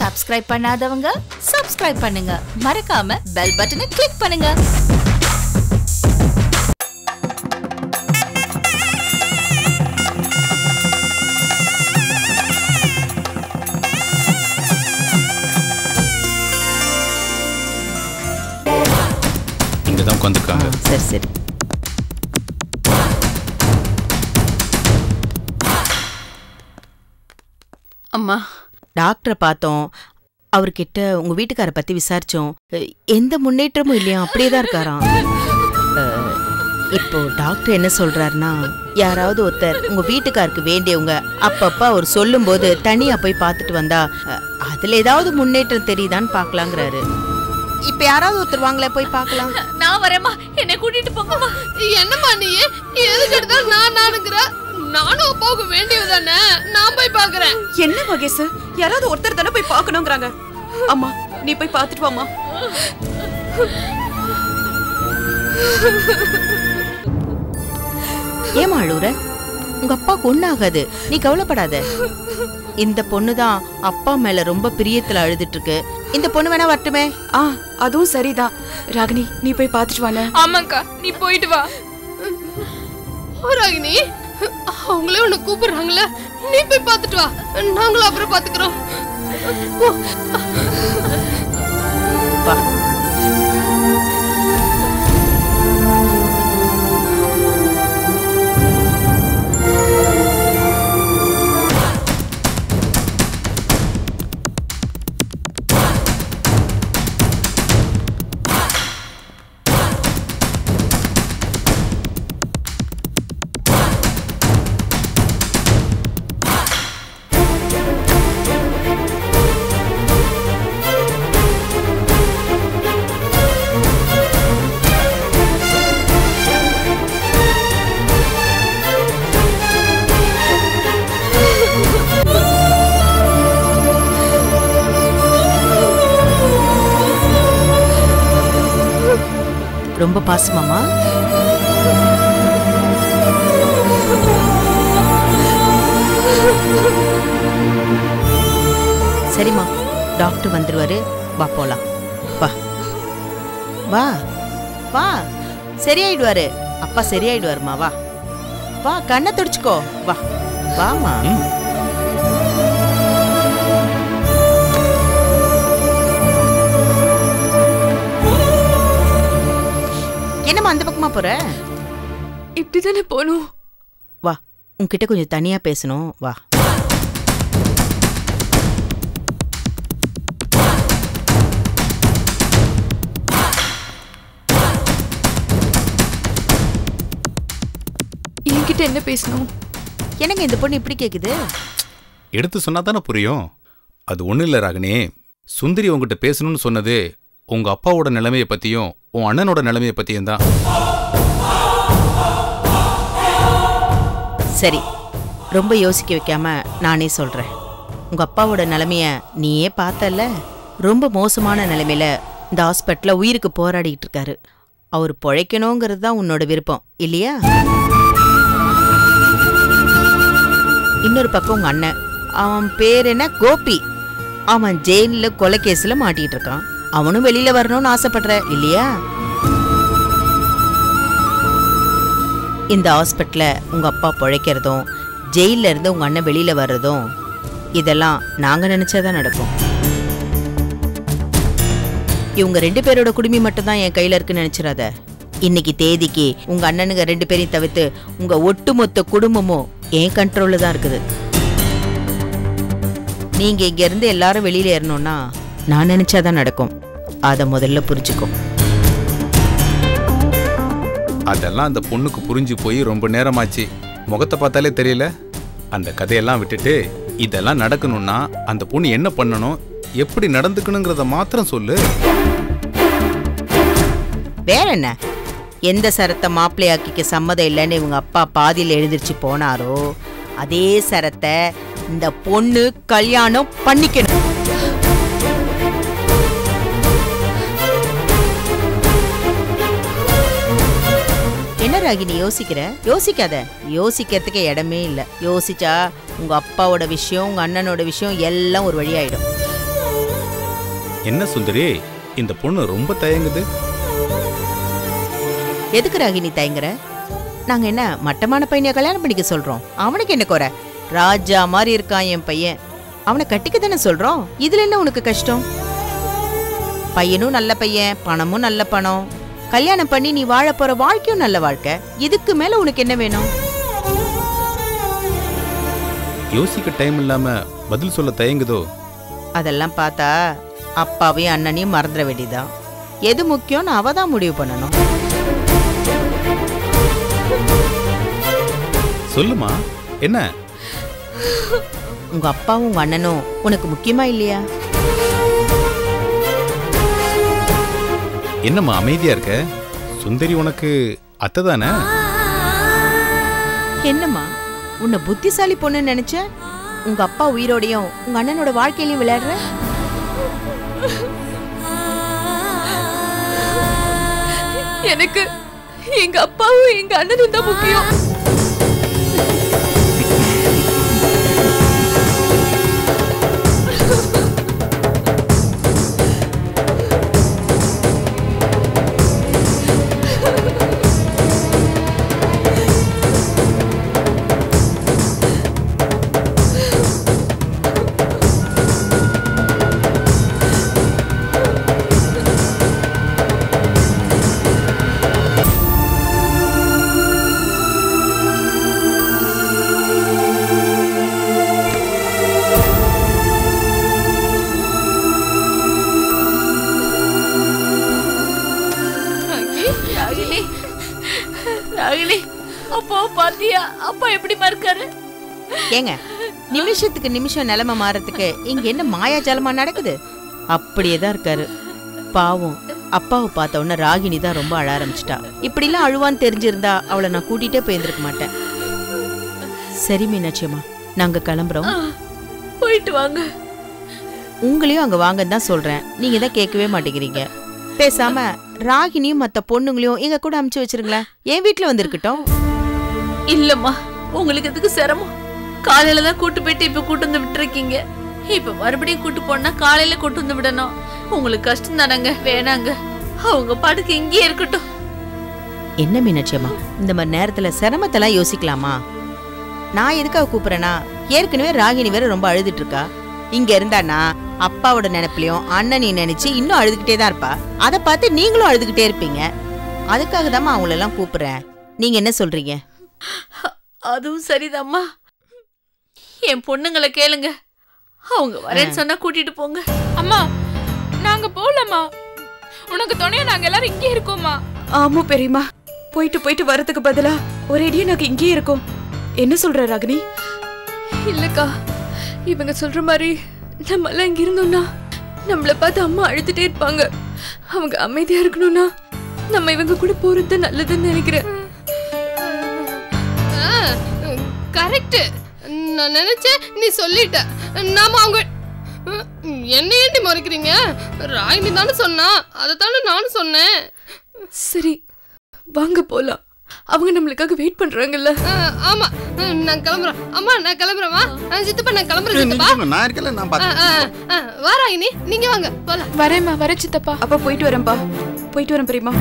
Subscribe பண்ணாதவங்க subscribe பண்ணுங்க மறக்காம பெல் பட்டனை கிளிக் பண்ணுங்க இங்கே தான் உட்காந்துருக்காங்க சரி சரி அம்மா டாக்டரை பார்த்தோம் அவர்கிட்ட உங்க வீட்டுக்கார பத்தி விசாரிச்சோம் அஹ், எந்த முன்னேற்றமும் இல்லையா அப்படியே தான் இருக்காராம் அஹ், இப்போ டாக்டர் என்ன சொல்றாருன்னா யாராவது ஒருத்தர் உங்க வீட்டுக்காருக்கு வேண்டியவங்க அப்பப்ப அவர் சொல்லும்போது தனியா போய் பார்த்துட்டு வந்தா அஹ், அதுல ஏதாவது முன்னேற்றம் தெரியுதான்னு பார்க்கலாங்கிறாரு இப்ப யாராவது ஒருத்தர் வாங்கல போய் பார்க்கலாம் நான் வரேம்மா என்னை கூட்டிட்டு போங்கம்மா என்னம்மா நீ எதுக்கு எடுத்தாலும் நான் நானுங்கிற நானும் அப்பாவுக்கு வேண்டியதுதானே நான் போய் பாக்குறேன் என்ன மகேஷ் யாராவது ஒருத்தர் தானே போய் பார்க்கணுங்கிறாங்க அம்மா நீ போய் பார்த்துட்டு வாமா ஏமா அழுவுற உங்க அப்பாவுக்கு ஒண்ணாகாது நீ கவலைப்படாத இந்த பொண்ணு தான் அப்பா மேல ரொம்ப பிரியத்துல அழுதுட்டு இருக்கு இந்த பொண்ணு வேணா வரட்டுமே ஆ அதுவும் சரிதான் ராகினி நீ போய் பார்த்துட்டு வானே ஆமாக்கா நீ போயிட்டு வா ராகினி அவங்களே உன்னை கூப்பிடுறாங்களே நீ போய் பார்த்துட்டு வா நாங்களும் அப்புறம் பாத்துக்கிறோம் வா ரொம்ப பாசமாமா சரிம்மா டாக்டர் வந்துருவாரு வா போலாம் வா வா வா சரியாயிடுவாரு அப்பா சரியாயிடுவாருமா வா வா கண்ணை துடிச்சுக்கோ வா வாமா ம். என்னம்மா அந்த பக்கமா போற இப்படிதானே போகணும் வா உன்கிட்ட கொஞ்சம் தனியா பேசணும் வா என்கிட்ட என்ன பேசணும் என்னங்க இந்த பொண்ணு இப்படி கேக்குது எடுத்து சொன்னா தானே புரியும் அது ஒன்றும் இல்லை ராகினி சுந்தரி உங்ககிட்ட பேசணும்னு சொன்னது உங்க அப்பாவோட நிலைமையை பத்தியும் உன் அண்ணனோட நிலைமையை பத்தியும் தான் சரி ரொம்ப யோசிக்க வைக்காம நானே சொல்றேன் உங்க அப்பாவோட நிலைமைய நீயே பார்த்தல்ல ரொம்ப மோசமான நிலைமையில இந்த ஹாஸ்பிட்டல்ல உயிருக்கு போராடிட்டு இருக்காரு அவர் பொழைக்கணுங்கிறது தான் உன்னோட விருப்பம் இல்லையா இன்னொரு பக்கம் உங்க அண்ணன் அவன் பேர் என்ன கோபி அவன் ஜெயில்ல கொலை கேஸ்ல மாட்டிட்டு இருக்கான் அவனும் வெளியில வரணும்னு ஆசைப்படுற இல்லையா இந்த ஹாஸ்பிட்டல்ல உங்க அப்பா பொழைக்கிறதும் ஜெயில்ல இருந்து உங்க அண்ணன் வெளியில வர்றதும் இதெல்லாம் நாங்க நினைச்சாதான் நடக்கும் இவங்க ரெண்டு பேரோட குடுமி மட்டும்தான் என் கையில இருக்குன்னு நினைச்சிடாத இன்னைக்கு தேதிக்கு உங்க அண்ணனுங்க ரெண்டு பேரையும் தவிர்த்து உங்க ஒட்டுமொத்த குடும்பமும் என் கண்ட்ரோல்ல தான் இருக்குது நீங்க இங்க இருந்து எல்லாரும் வெளியில ஏறணும்னா நான் நினைச்சாதான் நடக்கும் அத முதல்ல புரிஞ்சுக்கோ அதெல்லாம் அந்த பொண்ணுக்கு புரிஞ்சு போய் ரொம்ப நேரமாச்சு முகத்தை பார்த்தாலே தெரியல அந்த கதையெல்லாம் விட்டுட்டு இதெல்லாம் நடக்கணும்னா அந்த பொண்ணு என்ன பண்ணணும் எப்படி நடந்துக்கணுங்கிறத மாத்திரம் சொல்லு வேற என்ன எந்த சரத்தை மாப்பிள்ளையாக்கிக்க சம்மதம் இல்லைன்னு இவங்க அப்பா பாதியில் எழுந்திருச்சு போனாரோ அதே சரத்தை இந்த பொண்ணு கல்யாணம் பண்ணிக்கணும் என்ன ராகினி யோசிக்கிற யோசிக்காத யோசிக்கிறதுக்கு இடமே இல்லை யோசிச்சா உங்க அப்பாவோட விஷயம் உங்க அண்ணனோட விஷயம் எல்லாம் ஒரு வழியாயிடும் என்ன சுந்தரி இந்த பொண்ணு ரொம்ப தயங்குது எதுக்கு ராகினி தயங்குற நாங்க என்ன மட்டமான பையனை கல்யாணம் பண்ணிக்க சொல்றோம் அவனுக்கு என்ன குறை ராஜா மாதிரி இருக்கான் என் பையன் அவனை கட்டிக்க தானே சொல்றோம் இதுல என்ன உனக்கு கஷ்டம் பையனும் நல்ல பையன் பணமும் நல்ல பணம் கல்யாணம் பண்ணி நீ வாழ போற வாழ்க்கையும் நல்ல வாழ்க்கை இதுக்கு மேல உனக்கு என்ன வேணும் யோசிக்க டைம் இல்லாம பதில் சொல்ல தயங்குதோ அதெல்லாம் பார்த்தா அப்பாவையும் அண்ணனையும் மறந்துட வேண்டியதுதான் எது முக்கியம்னு அவ தான் முடிவு பண்ணணும் சொல்லுமா என்ன உங்க அப்பாவும் உங்க அண்ணனும் உனக்கு முக்கியமா இல்லையா என்னம்மா அமைதியா இருக்க சுந்தரி உனக்கு அத்தை தானே என்னம்மா உன்னை புத்திசாலி பொண்ணு நினைச்ச உங்க அப்பா உயிரோடையும் உங்க அண்ணனோட வாழ்க்கையிலயும் விளையாடுற எனக்கு எங்க அப்பாவும் எங்க அண்ணனும் தான் முக்கியம் ராகினி ராகினி அப்பா பாத்தியா அப்பா எப்படி மறுக்காரு ஏங்க நிமிஷத்துக்கு நிமிஷம் நிலைமை மாறதுக்கு இங்க என்ன மாயாஜாலமா நடக்குது அப்படியே தான் இருக்காரு பாவம் அப்பாவை பார்த்த உடனே ராகினி தான் ரொம்ப அழ ஆரம்பிச்சிட்டா இப்படிலாம் அழுவான்னு தெரிஞ்சிருந்தா அவளை நான் கூட்டிட்டே போயிருந்திருக்க மாட்டேன் சரி மீனாட்சியம்மா நாங்க கிளம்புறோம் போயிட்டு வாங்க உங்களையும் அங்க வாங்கன்னு தான் சொல்றேன் நீங்க தான் கேட்கவே மாட்டேங்கிறீங்க பேசாம ராகினியும் மத்த பொண்ணுங்களையும் எங்க கூட அமுச்சு வச்சிருங்களேன் என் வீட்டுல வந்திருக்கட்டும் இல்லம்மா உங்களுக்கு எதுக்கு சிரமம் காலையில தான் கூட்டு போயிட்டு இப்ப கூட்டு வந்து விட்டுருக்கீங்க இப்ப மறுபடியும் கூட்டு போனா காலையில கூட்டு வந்து விடணும் உங்களுக்கு கஷ்டம் தானங்க வேணாங்க அவங்க பாட்டுக்கு இங்கேயே இருக்கட்டும் என்ன மீனாட்சியம்மா இந்த மாதிரி நேரத்துல சிரமத்தெல்லாம் யோசிக்கலாமா நான் எதுக்காக கூப்பிடுறேன்னா ஏற்கனவே ராகினி வேற ரொம்ப அழுதுட்டு இருக்கா இங்க இருந்தானா அப்பாவோட நினைப்புலயும் அண்ணனை நினைச்சு இன்னும் அழுதுகிட்டே தான் இருப்பா அதை பார்த்து நீங்களும் அழுதுகிட்டே இருப்பீங்க அதுக்காக தான் அவங்கள எல்லாம் கூப்பிடுறேன் நீங்க என்ன சொல்றீங்க அதுவும் சரிதாம்மா என் பொண்ணுங்களை கேளுங்க அவங்க வரேன்னு சொன்னா கூட்டிட்டு போங்க அம்மா நாங்க போலம்மா உனக்கு துணையா நாங்க எல்லாரும் இங்கே இருக்கோம்மா ஆமா பெரியம்மா போயிட்டு போயிட்டு வரதுக்கு பதிலா ஒரேடியா நாங்க இங்கேயே இருக்கோம் என்ன சொல்ற ராகினி இல்லக்கா இவங்க சொல்ற மாதிரி நம்ம எல்லாம் இங்க இருந்தோம்னா நம்மள பார்த்து அம்மா அழுதுட்டே இருப்பாங்க அவங்க அமைதியா இருக்கணும்னா நம்ம இவங்க கூட போறது நல்லதுன்னு நினைக்கிறேன் கரெக்ட் நான் நினைச்சேன் நீ சொல்லிட்ட நாம அவங்க என்ன ஏண்டி மறைக்கிறீங்க ராகினி தானே சொன்னா அதை தானே நானும் சொன்னேன் சரி வாங்க போலாம் அவங்க நம்மளுக்காக வெயிட் பண்றாங்கல்ல அஹ், ஆமா அஹ், நான் கிளம்புறேன் அம்மா நான் கிளம்புறேம்மா அஹ், சித்தப்பா நான் கிளம்புறேன் சித்தப்பா நான் இருக்கல நான் அஹ், அஹ், அஹ், வா ராகினி நீங்க வாங்க போலாம் வரேம்மா வர சித்தப்பா அப்ப போயிட்டு வரேன்பா போயிட்டு வரேன் பெரியம்மா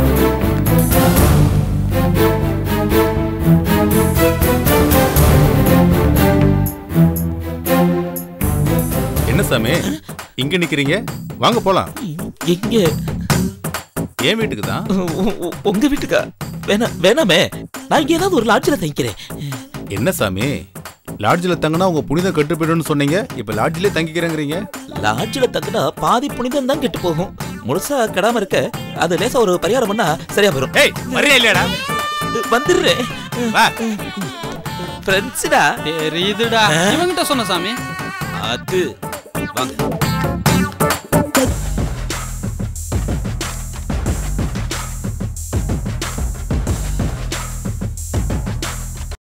என்ன சாமி இங்க நிக்கிறீங்க வாங்க போலாம் எங்க என் வீட்டுக்கு தான் உ- உ- உங்க வீட்டுக்கா வேணா வேணாமே நான் இங்க ஏதாவது ஒரு லாட்ஜில் தங்கிக்கிறேன் என்ன சாமி லாட்ஜில் தங்கினா உங்க புனிதம் கெட்டு போயிடும்னு சொன்னீங்க இப்ப லாட்ஜிலே தங்கிக்கிறேங்கிறீங்க லாட்ஜில் தங்கினா பாதி புனிதம் தான் கெட்டு போகும் முழுசா கெடாம இருக்க அது லேசா ஒரு பரிகாரம் பண்ணா சரியா போயிடும் ஏய் மரியா இல்லையாடா வந்துடுறேன் வா ஃப்ரெண்ட்ஸ்டா தெரியுதுடா இவங்கிட்ட சொன்ன சாமி அது வாங்க